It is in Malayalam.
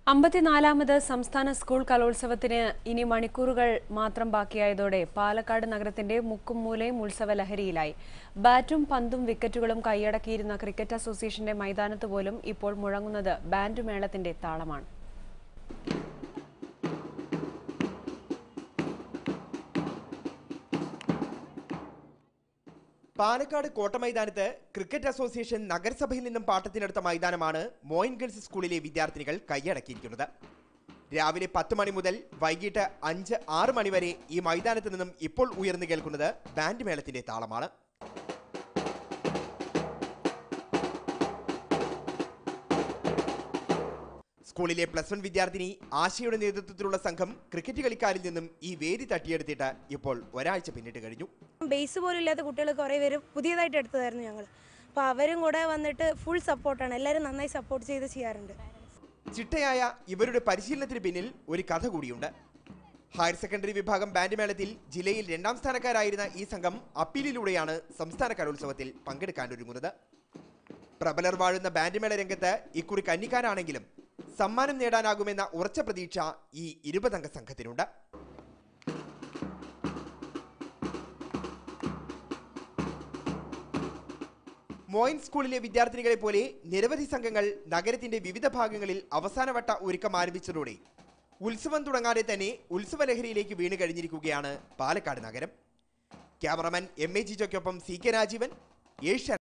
അമ്പത്തിനാലാമത് സംസ്ഥാന സ്കൂൾ കലോത്സവത്തിന് ഇനി മണിക്കൂറുകൾ മാത്രം ബാക്കിയായതോടെ പാലക്കാട് നഗരത്തിന്റെ മുക്കും മൂലയും ഉത്സവ ലഹരിയിലായി ബാറ്റും പന്തും വിക്കറ്റുകളും കൈയടക്കിയിരുന്ന ക്രിക്കറ്റ് അസോസിയേഷന്റെ മൈതാനത്ത് പോലും ഇപ്പോൾ മുഴങ്ങുന്നത് ബാൻഡ് മേളത്തിന്റെ താളമാണ് പാലക്കാട് കോട്ടമൈതാനത്ത് ക്രിക്കറ്റ് അസോസിയേഷൻ നഗരസഭയിൽ നിന്നും പാട്ടത്തിനെടുത്ത മൈതാനമാണ് മോയിൻ ഗേൾസ് സ്കൂളിലെ വിദ്യാർത്ഥിനികൾ കൈയടക്കിയിരിക്കുന്നത് രാവിലെ പത്ത് മണി മുതൽ വൈകിട്ട് അഞ്ച് ആറ് മണി വരെ ഈ മൈതാനത്ത് നിന്നും ഇപ്പോൾ ഉയർന്നു കേൾക്കുന്നത് ബാൻഡ് മേളത്തിന്റെ താളമാണ് സ്കൂളിലെ പ്ലസ് വൺ വിദ്യാർത്ഥിനി ആശയുടെ നേതൃത്വത്തിലുള്ള സംഘം ക്രിക്കറ്റ് കളിക്കാരിൽ നിന്നും ഈ വേദി തട്ടിയെടുത്തിട്ട് ഇപ്പോൾ ഒരാഴ്ച പിന്നിട്ട് കഴിഞ്ഞു ബേസ് പോലും ഇല്ലാത്ത കുട്ടികൾ കുറേ പേര് പുതിയതായിട്ട് എടുത്തതായിരുന്നു ഞങ്ങൾ അപ്പോൾ അവരും കൂടെ വന്നിട്ട് ഫുൾ സപ്പോർട്ടാണ് എല്ലാവരും നന്നായി സപ്പോർട്ട് ചെയ്ത് ചെയ്യാറുണ്ട് ചിട്ടയായ ഇവരുടെ പരിശീലനത്തിന് പിന്നിൽ ഒരു കഥ കൂടിയുണ്ട് ഹയർ സെക്കൻഡറി വിഭാഗം ബാൻഡ് മേളത്തിൽ ജില്ലയിൽ രണ്ടാം സ്ഥാനക്കാരായിരുന്ന ഈ സംഘം അപ്പീലിലൂടെയാണ് സംസ്ഥാന കലോത്സവത്തിൽ പങ്കെടുക്കാനൊരുങ്ങുന്നത് പ്രബലർ വാഴുന്ന ബാൻഡ് മേള രംഗത്ത് ഇക്കുറി കന്നിക്കാരാണെങ്കിലും സമ്മാനം നേടാനാകുമെന്ന ഉറച്ച പ്രതീക്ഷ ഈ ഇരുപതംഗ സംഘത്തിനുണ്ട് മോയിൻ സ്കൂളിലെ വിദ്യാർത്ഥിനികളെ പോലെ നിരവധി സംഘങ്ങൾ നഗരത്തിന്റെ വിവിധ ഭാഗങ്ങളിൽ അവസാനവട്ട ഒരുക്കം ആരംഭിച്ചതോടെ ഉത്സവം തുടങ്ങാതെ തന്നെ ഉത്സവ ലഹരിയിലേക്ക് വീണ് കഴിഞ്ഞിരിക്കുകയാണ് പാലക്കാട് നഗരം ക്യാമറമാൻ എം എ ജിജോയ്ക്കൊപ്പം സി കെ രാജീവൻ ഏഷ്യ